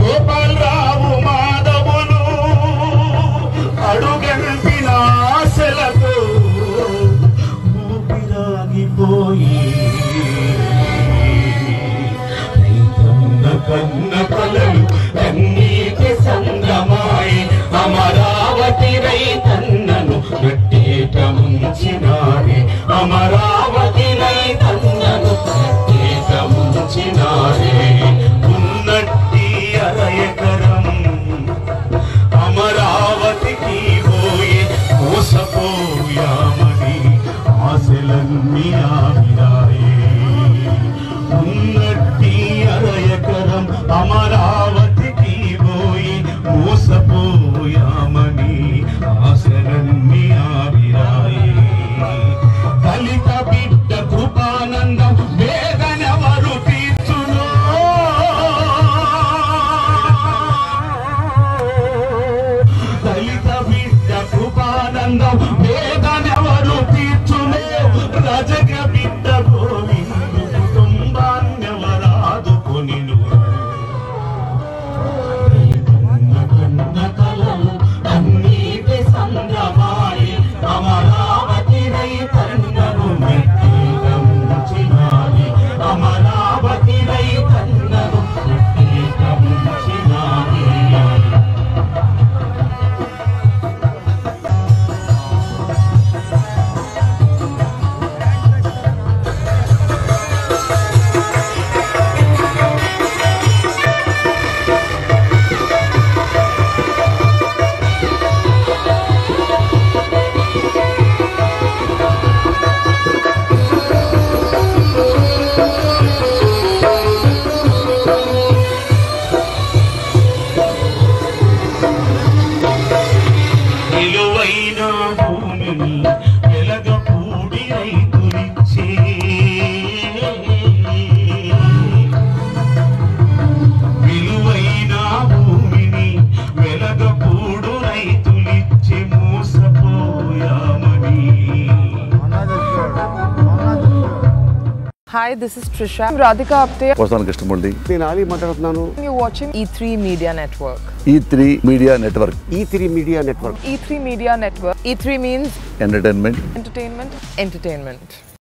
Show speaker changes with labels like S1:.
S1: గోపాలరావు మాధవులు అడుగంపిన ఆశలతో ఊపిరాగిపోయి రైతన్న కన్న కలలు కన్నీటి సంగమాయి అమరావతి రైతన్నను గట్టేట ముంచినారే అమరావతి రైతన్నను గట్టేట ముంచినారే ఉన్నట్టి అర ఎకరం అమరావతికి పోయి మోసపోయామని ఆశలన్నీ ఆవిరాయే ఉన్నట్టి అర ఎకరం అమరావతికి పోయి మోసపోయామని ఆశలన్నీ ఆవిరాయే దళిత బిడ్డ కృపానందం వేదనెవరు తీర్చునో దళిత బిడ్డ కృపానందం వేదనెవరు తీర్చునో రజక బిడ్డ గోవిందు కుటుంబాన్నెవరాదుకొనిను కన్న కలలు అన్నీటి సంగమాయి అమరావతి రైతన్నను మెట్టిగంచినారి అమరావతి రైతన్నను మెట్టిగంచినారి విలువైన భూమిని వెలగపూడి రైతులిచ్చే విలువైన భూమిని వెలగపూడు రైతులిచ్చే మోసపోయామని
S2: Hi, this is Trisha. I'm Radhika Apte.
S3: వస్తాను కృష్ణమూర్తి
S4: నేను ఆలీ మాట్లాడుతున్నాను
S2: You're watching E3 Media Network.
S3: E three media network
S4: E three media network
S2: E3 Media Network. E3 means
S3: entertainment
S2: entertainment, entertainment.